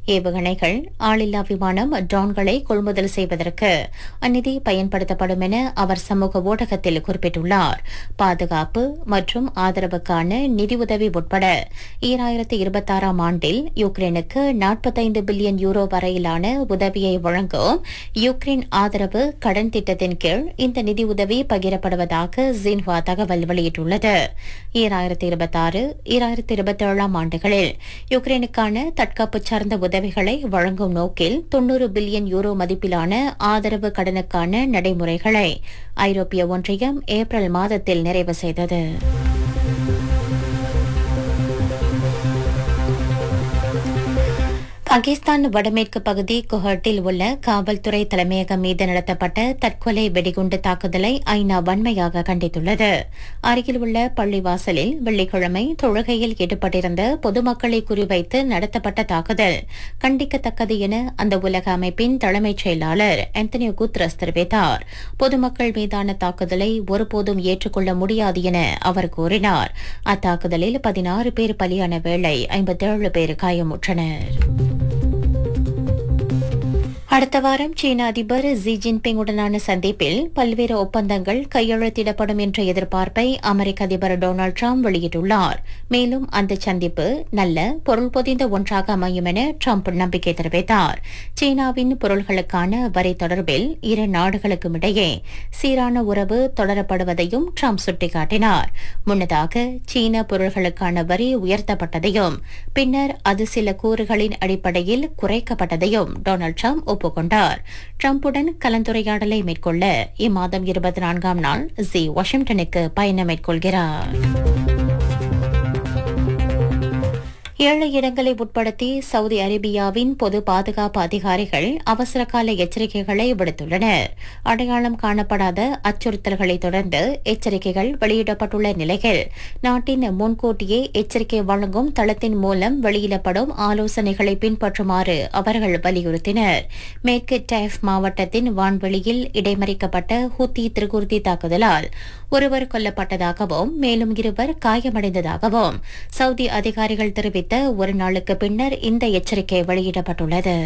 ஏவுகணைகள் ஆளில்லா விமானம் ட்ரோன்களை கொள்முதல் செய்வதற்கு அந்நிதி பயன்படுத்தப்படும் என அவர் சமூக ஊடகத்தில் குறிப்பிட்டுள்ளார் பாதுகாப்பு மற்றும் ஆதரவுக்கான நிதியுதவி உட்பட ஈராயிரத்து இருபத்தாறாம் ஆண்டில் யுக்ரைனுக்கு நாற்பத்தைந்து பில்லியன் யூரோ வரையிலான உதவியை வழங்கும் யுக்ரைன் ஆதரவு கடன் திட்டத்தின் கீழ் இந்த நிதியுதவி பகிரப்படுவதாக ஜின்ஹுவா தகவல் வெளியிட்டுள்ளது ஈராயிரத்து இருபத்தாறு ஈராயிரத்து இருபத்தேழாம் ஆண்டுகளில் யுக்ரைனுக்கான தற்காப்பு சார்ந்த உதவிகளை வழங்கும் நோக்கில் தொன்னூறு பில்லியன் யூரோ மதிப்பிலான ஆதரவு கடனுக்கான நடைமுறைகளை ஐரோப்பிய ஒன்றியம் ஏப்ரல் மாதத்தில் நிறைவு செய்தது பாகிஸ்தான் வடமேற்கு பகுதி குவஹாட்டில் உள்ள காவல்துறை தலைமையகம் மீது நடத்தப்பட்ட தற்கொலை வெடிகுண்டு தாக்குதலை ஐநா வன்மையாக கண்டித்துள்ளது அருகில் உள்ள பள்ளிவாசலில் வெள்ளிக்கிழமை தொழுகையில் ஈடுபட்டிருந்த பொதுமக்களை குறிவைத்து நடத்தப்பட்ட தாக்குதல் கண்டிக்கத்தக்கது என அந்த உலக அமைப்பின் தலைமைச் செயலாளர் ஆந்தனியோ குத்ரஸ் தெரிவித்தார் பொதுமக்கள் மீதான தாக்குதலை ஒருபோதும் ஏற்றுக்கொள்ள முடியாது என அவர் கூறினார் அத்தாக்குதலில் பதினாறு பேர் பலியான வேளை ஐம்பத்தேழு பேர் காயமுற்றனர் அடுத்த வாரம் சீன அதிபர் ஜி ஜின்பிங் உடனான சந்திப்பில் பல்வேறு ஒப்பந்தங்கள் கையெழுத்திடப்படும் என்ற எதிர்பார்ப்பை அமெரிக்க அதிபர் டொனால்டு டிரம்ப் வெளியிட்டுள்ளார் மேலும் அந்த சந்திப்பு நல்ல பொருள் பொதிந்த ஒன்றாக அமையும் என டிரம்ப் நம்பிக்கை தெரிவித்தார் சீனாவின் பொருள்களுக்கான வரி தொடர்பில் இரு நாடுகளுக்கும் இடையே சீரான உறவு தொடரப்படுவதையும் டிரம்ப் சுட்டிக்காட்டினார் முன்னதாக சீன பொருள்களுக்கான வரி உயர்த்தப்பட்டதையும் பின்னர் அது சில கூறுகளின் அடிப்படையில் குறைக்கப்பட்டதையும் டொனால்டு டிரம்ப் ஒப்புக்கொண்டார் டிரம்புடன் கலந்துரையாடலை மேற்கொள்ள இம்மாதம் இருபத்தி நான்காம் நாள் ஜி வாஷிங்டனுக்கு பயணம் மேற்கொள்கிறார் ஏழு இடங்களை உட்படுத்தி சவுதி அரேபியாவின் பொது பாதுகாப்பு அதிகாரிகள் அவசரகால எச்சரிக்கைகளை விடுத்துள்ளனர் அடையாளம் காணப்படாத அச்சுறுத்தல்களை தொடர்ந்து எச்சரிக்கைகள் வெளியிடப்பட்டுள்ள நிலையில் நாட்டின் முன்கூட்டியே எச்சரிக்கை வழங்கும் தளத்தின் மூலம் வெளியிடப்படும் ஆலோசனைகளை பின்பற்றுமாறு அவர்கள் வலியுறுத்தினர் மேற்கு டேஃப் மாவட்டத்தின் வான்வெளியில் இடைமறிக்கப்பட்ட ஹூத்தி திருகுர்தி தாக்குதலால் ஒருவர் கொல்லப்பட்டதாகவும் மேலும் இருவர் காயமடைந்ததாகவும் சவுதி அதிகாரிகள் தெரிவித்த ஒரு நாளுக்கு பின்னர் இந்த எச்சரிக்கை வெளியிடப்பட்டுள்ளது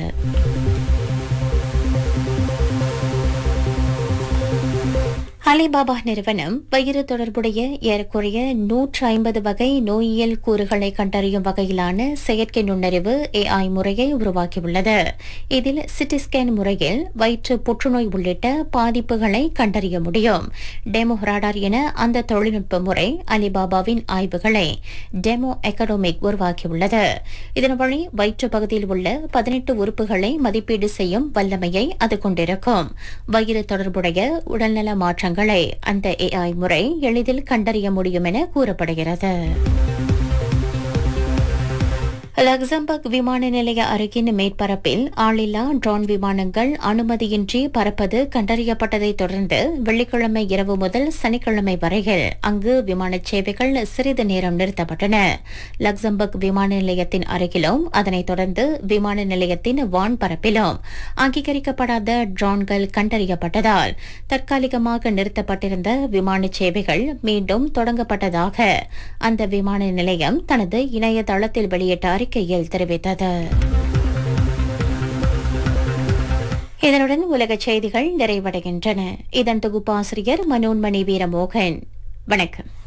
அலிபாபா நிறுவனம் வயிறு தொடர்புடைய ஏறக்குறைய நூற்று ஐம்பது வகை நோயியல் கூறுகளை கண்டறியும் வகையிலான செயற்கை நுண்ணறிவு ஏஐ முறையை உருவாக்கியுள்ளது இதில் சிடி ஸ்கேன் முறையில் வயிற்று புற்றுநோய் உள்ளிட்ட பாதிப்புகளை கண்டறிய முடியும் டெமோ ராடார் என அந்த தொழில்நுட்ப முறை அலிபாபாவின் ஆய்வுகளை டெமோ எக்கடோமிக் உருவாக்கியுள்ளது இதன் வழி வயிற்று பகுதியில் உள்ள பதினெட்டு உறுப்புகளை மதிப்பீடு செய்யும் வல்லமையை அது கொண்டிருக்கும் வயிறு தொடர்புடைய உடல்நல மாற்றங்கள் விவரங்களை அந்த ஏஐ முறை எளிதில் கண்டறிய முடியும் என கூறப்படுகிறது லக்சம்பர்க் விமான நிலைய அருகின் மேற்பரப்பில் ஆளில்லா ட்ரோன் விமானங்கள் அனுமதியின்றி பறப்பது கண்டறியப்பட்டதை தொடர்ந்து வெள்ளிக்கிழமை இரவு முதல் சனிக்கிழமை வரையில் அங்கு விமான சேவைகள் சிறிது நேரம் நிறுத்தப்பட்டன லக்சம்பர்க் விமான நிலையத்தின் அருகிலும் அதனைத் தொடர்ந்து விமான நிலையத்தின் வான்பரப்பிலும் அங்கீகரிக்கப்படாத ட்ரோன்கள் கண்டறியப்பட்டதால் தற்காலிகமாக நிறுத்தப்பட்டிருந்த விமான சேவைகள் மீண்டும் தொடங்கப்பட்டதாக அந்த விமான நிலையம் தனது இணையதளத்தில் வெளியிட்ட அறிக்கையில் தெரிவித்தது இதனுடன் உலகச் செய்திகள் நிறைவடைகின்றன இதன் தொகுப்பாசிரியர் மனோன்மணி வீரமோகன் வணக்கம்